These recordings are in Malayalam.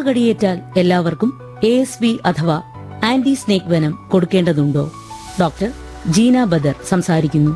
കടിയേറ്റാൽ എല്ലാവർക്കും എ എസ് വി അഥവാ ആന്റി സ്നേക് വെനം കൊടുക്കേണ്ടതുണ്ടോ ഡോക്ടർ ജീന ബദർ സംസാരിക്കുന്നു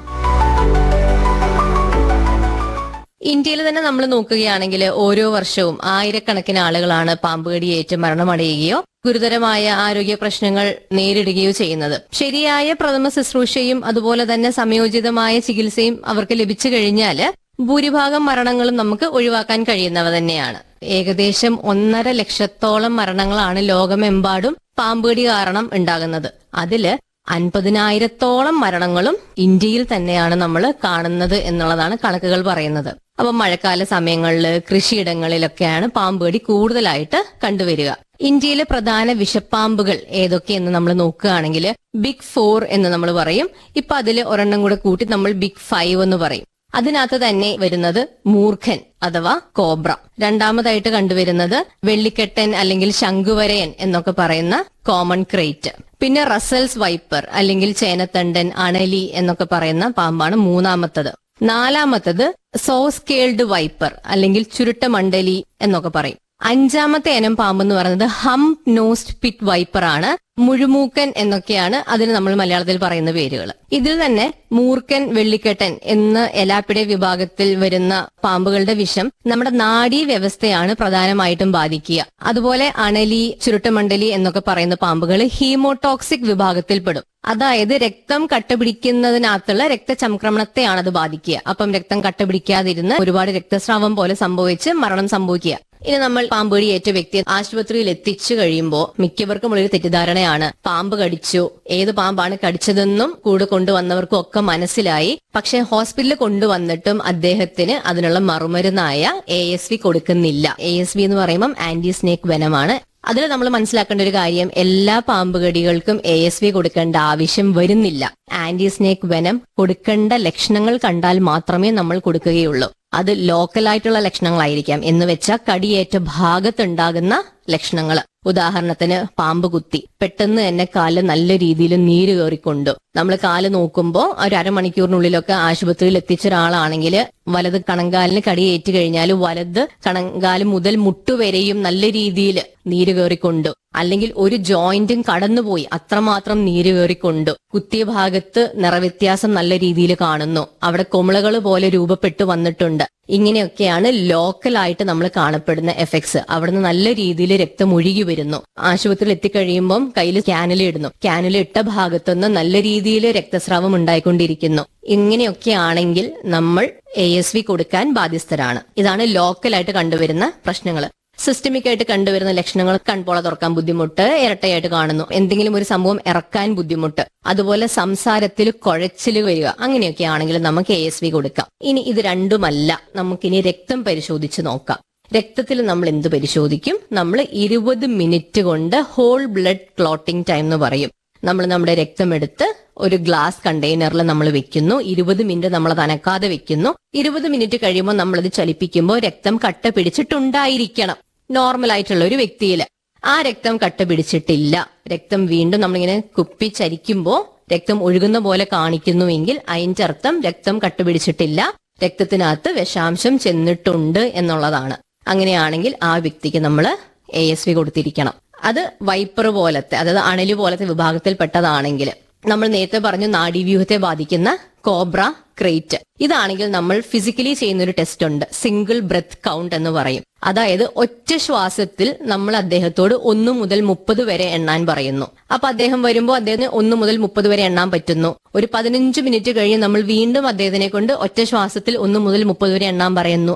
ഇന്ത്യയിൽ തന്നെ നമ്മൾ നോക്കുകയാണെങ്കിൽ ഓരോ വർഷവും ആയിരക്കണക്കിന് ആളുകളാണ് പാമ്പ് കടിയേറ്റ് മരണമടയുകയോ ഗുരുതരമായ ആരോഗ്യ പ്രശ്നങ്ങൾ നേരിടുകയോ ചെയ്യുന്നത് ശരിയായ പ്രഥമ ശുശ്രൂഷയും അതുപോലെ തന്നെ സംയോജിതമായ ചികിത്സയും അവർക്ക് ലഭിച്ചു കഴിഞ്ഞാൽ ഭൂരിഭാഗം മരണങ്ങളും നമുക്ക് ഒഴിവാക്കാൻ കഴിയുന്നവ തന്നെയാണ് ഏകദേശം ഒന്നര ലക്ഷത്തോളം മരണങ്ങളാണ് ലോകമെമ്പാടും പാമ്പുകടി കാരണം ഉണ്ടാകുന്നത് അതില് അൻപതിനായിരത്തോളം മരണങ്ങളും ഇന്ത്യയിൽ തന്നെയാണ് നമ്മൾ കാണുന്നത് എന്നുള്ളതാണ് കണക്കുകൾ പറയുന്നത് അപ്പൊ മഴക്കാല സമയങ്ങളിൽ കൃഷിയിടങ്ങളിലൊക്കെയാണ് പാമ്പുകടി കൂടുതലായിട്ട് കണ്ടുവരിക ഇന്ത്യയിലെ പ്രധാന വിഷപ്പാമ്പുകൾ ഏതൊക്കെയെന്ന് നമ്മൾ നോക്കുകയാണെങ്കിൽ ബിഗ് ഫോർ എന്ന് നമ്മൾ പറയും ഇപ്പൊ അതിൽ ഒരെണ്ണം കൂടെ കൂട്ടി നമ്മൾ ബിഗ് ഫൈവ് എന്ന് പറയും അതിനകത്ത് തന്നെ വരുന്നത് മൂർഖൻ അഥവാ കോബ്ര രണ്ടാമതായിട്ട് കണ്ടുവരുന്നത് വെള്ളിക്കെട്ടൻ അല്ലെങ്കിൽ ശംഖുവരയൻ എന്നൊക്കെ പറയുന്ന കോമൺ ക്രേറ്റ് പിന്നെ റസൽസ് വൈപ്പർ അല്ലെങ്കിൽ ചേനത്തണ്ടൻ അണലി എന്നൊക്കെ പറയുന്ന പാമ്പാണ് മൂന്നാമത്തത് നാലാമത്തത് സോസ്കേൾഡ് വൈപ്പർ അല്ലെങ്കിൽ ചുരുട്ട മണ്ഡലി എന്നൊക്കെ പറയും അഞ്ചാമത്തെ ഇനം പാമ്പ് എന്ന് പറയുന്നത് ഹംപ് നോസ്റ്റ് പിറ്റ് വൈപ്പർ ആണ് മുഴുമൂക്കൻ എന്നൊക്കെയാണ് അതിന് നമ്മൾ മലയാളത്തിൽ പറയുന്ന പേരുകൾ ഇതിൽ തന്നെ മൂർക്കൻ വെള്ളിക്കെട്ടൻ എന്ന എലാപ്പിടെ വിഭാഗത്തിൽ വരുന്ന പാമ്പുകളുടെ വിഷം നമ്മുടെ നാഡീ വ്യവസ്ഥയാണ് പ്രധാനമായിട്ടും ബാധിക്കുക അതുപോലെ അണലി ചുരുട്ടമണ്ഡലി എന്നൊക്കെ പറയുന്ന പാമ്പുകൾ ഹീമോടോക്സിക് വിഭാഗത്തിൽപ്പെടും അതായത് രക്തം കട്ടപിടിക്കുന്നതിനകത്തുള്ള രക്തചംക്രമണത്തെയാണ് അത് ബാധിക്കുക അപ്പം രക്തം കട്ടപിടിക്കാതിരുന്ന് ഒരുപാട് രക്തസ്രാവം പോലെ സംഭവിച്ച് മരണം സംഭവിക്കുക ഇനി നമ്മൾ പാമ്പുകടി ഏറ്റ വ്യക്തിയെ ആശുപത്രിയിൽ എത്തിച്ചു കഴിയുമ്പോൾ മിക്കവർക്കും ഉള്ളൊരു തെറ്റിദ്ധാരണയാണ് പാമ്പ് കടിച്ചു ഏത് പാമ്പാണ് കടിച്ചതെന്നും കൂടെ കൊണ്ടുവന്നവർക്കും ഒക്കെ മനസ്സിലായി പക്ഷെ ഹോസ്പിറ്റലിൽ കൊണ്ടുവന്നിട്ടും അദ്ദേഹത്തിന് അതിനുള്ള മറുമരുന്നായ എ എസ് വി കൊടുക്കുന്നില്ല എ എസ് വി എന്ന് പറയുമ്പോൾ ആന്റി സ്നേക് വെനമാണ് അതിൽ നമ്മൾ മനസ്സിലാക്കേണ്ട ഒരു കാര്യം എല്ലാ പാമ്പുകടികൾക്കും എ എസ് വി കൊടുക്കേണ്ട ആവശ്യം വരുന്നില്ല ആന്റി സ്നേക് വെനം കൊടുക്കേണ്ട ലക്ഷണങ്ങൾ കണ്ടാൽ മാത്രമേ നമ്മൾ കൊടുക്കുകയുള്ളൂ അത് ലോക്കലായിട്ടുള്ള ലക്ഷണങ്ങളായിരിക്കാം എന്ന് വെച്ചാൽ കടിയേറ്റ ഭാഗത്തുണ്ടാകുന്ന ലക്ഷണങ്ങൾ ഉദാഹരണത്തിന് പാമ്പ് കുത്തി പെട്ടെന്ന് തന്നെ കാല് നല്ല രീതിയിൽ നീര് കയറിക്കൊണ്ടു നമ്മൾ കാല് നോക്കുമ്പോൾ ഒരു അരമണിക്കൂറിനുള്ളിലൊക്കെ ആശുപത്രിയിൽ എത്തിച്ച ഒരാളാണെങ്കിൽ വലത് കണങ്കാലിന് കടിയേറ്റ് കഴിഞ്ഞാൽ വലത് കണങ്കാല് മുതൽ മുട്ടുവരെയും നല്ല രീതിയിൽ നീര് കയറിക്കൊണ്ടു അല്ലെങ്കിൽ ഒരു ജോയിന്റും കടന്നുപോയി അത്രമാത്രം നീര് കയറിക്കൊണ്ടു കുത്തിയ ഭാഗത്ത് നിറവ്യത്യാസം നല്ല രീതിയിൽ കാണുന്നു അവിടെ കൊമിളകൾ പോലെ രൂപപ്പെട്ടു വന്നിട്ടുണ്ട് ഇങ്ങനെയൊക്കെയാണ് ലോക്കലായിട്ട് നമ്മൾ കാണപ്പെടുന്ന എഫക്ട്സ് അവിടുന്ന് നല്ല രീതിയിൽ രക്തം ഒഴുകി വരുന്നു ആശുപത്രിയിൽ എത്തിക്കഴിയുമ്പം കയ്യിൽ ക്യാനുല ഇടുന്നു ക്യാനുല ഇട്ട ഭാഗത്തുനിന്ന് നല്ല രീതിയിൽ രക്തസ്രാവം ഉണ്ടായിക്കൊണ്ടിരിക്കുന്നു ഇങ്ങനെയൊക്കെ ആണെങ്കിൽ നമ്മൾ എ എസ് വി കൊടുക്കാൻ ബാധ്യസ്ഥരാണ് ഇതാണ് ലോക്കലായിട്ട് കണ്ടുവരുന്ന പ്രശ്നങ്ങൾ സിസ്റ്റമിക് ആയിട്ട് കണ്ടുവരുന്ന ലക്ഷണങ്ങൾ കൺപോള തുറക്കാൻ ബുദ്ധിമുട്ട് ഇരട്ടയായിട്ട് കാണുന്നു എന്തെങ്കിലും ഒരു സംഭവം ഇറക്കാൻ ബുദ്ധിമുട്ട് അതുപോലെ സംസാരത്തിൽ കുഴച്ചിൽ വരിക അങ്ങനെയൊക്കെ ആണെങ്കിൽ നമുക്ക് എ എസ് വി കൊടുക്കാം ഇനി ഇത് രണ്ടുമല്ല നമുക്കിനി രക്തം പരിശോധിച്ച് നോക്കാം രക്തത്തിൽ നമ്മൾ എന്ത് പരിശോധിക്കും നമ്മൾ ഇരുപത് മിനിറ്റ് കൊണ്ട് ഹോൾ ബ്ലഡ് ക്ലോട്ടിംഗ് ടൈം എന്ന് പറയും നമ്മൾ നമ്മുടെ രക്തമെടുത്ത് ഒരു ഗ്ലാസ് കണ്ടെയ്നറിൽ നമ്മൾ വെക്കുന്നു ഇരുപത് മിനിറ്റ് നമ്മൾ അത് അനക്കാതെ വെക്കുന്നു ഇരുപത് മിനിറ്റ് കഴിയുമ്പോൾ നമ്മളത് ചലിപ്പിക്കുമ്പോൾ രക്തം കട്ട പിടിച്ചിട്ടുണ്ടായിരിക്കണം നോർമൽ ആയിട്ടുള്ള ഒരു വ്യക്തിയിൽ ആ രക്തം കട്ട പിടിച്ചിട്ടില്ല രക്തം വീണ്ടും നമ്മളിങ്ങനെ കുപ്പി ചരിക്കുമ്പോൾ രക്തം ഒഴുകുന്ന പോലെ കാണിക്കുന്നുവെങ്കിൽ അതിന്റെ അർത്ഥം രക്തം കട്ടുപിടിച്ചിട്ടില്ല രക്തത്തിനകത്ത് വിഷാംശം ചെന്നിട്ടുണ്ട് എന്നുള്ളതാണ് അങ്ങനെയാണെങ്കിൽ ആ വ്യക്തിക്ക് നമ്മൾ എ എസ് വി കൊടുത്തിരിക്കണം അത് വൈപ്പർ പോലത്തെ അതായത് അണലി പോലത്തെ വിഭാഗത്തിൽപ്പെട്ടതാണെങ്കിൽ നമ്മൾ നേരത്തെ പറഞ്ഞു നാഡീവ്യൂഹത്തെ ബാധിക്കുന്ന കോബ്ര ക്രേറ്റ് ഇതാണെങ്കിൽ നമ്മൾ ഫിസിക്കലി ചെയ്യുന്ന ഒരു ടെസ്റ്റ് ഉണ്ട് സിംഗിൾ ബ്രെത്ത് കൗണ്ട് എന്ന് പറയും അതായത് ഒറ്റ ശ്വാസത്തിൽ നമ്മൾ അദ്ദേഹത്തോട് ഒന്ന് മുതൽ മുപ്പത് വരെ എണ്ണാൻ പറയുന്നു അപ്പൊ അദ്ദേഹം വരുമ്പോൾ അദ്ദേഹത്തിന് ഒന്ന് മുതൽ മുപ്പത് വരെ എണ്ണാൻ പറ്റുന്നു ഒരു പതിനഞ്ച് മിനിറ്റ് കഴിഞ്ഞ് നമ്മൾ വീണ്ടും അദ്ദേഹത്തിനെ കൊണ്ട് ഒറ്റ ശ്വാസത്തിൽ ഒന്ന് മുതൽ മുപ്പത് വരെ എണ്ണാൻ പറയുന്നു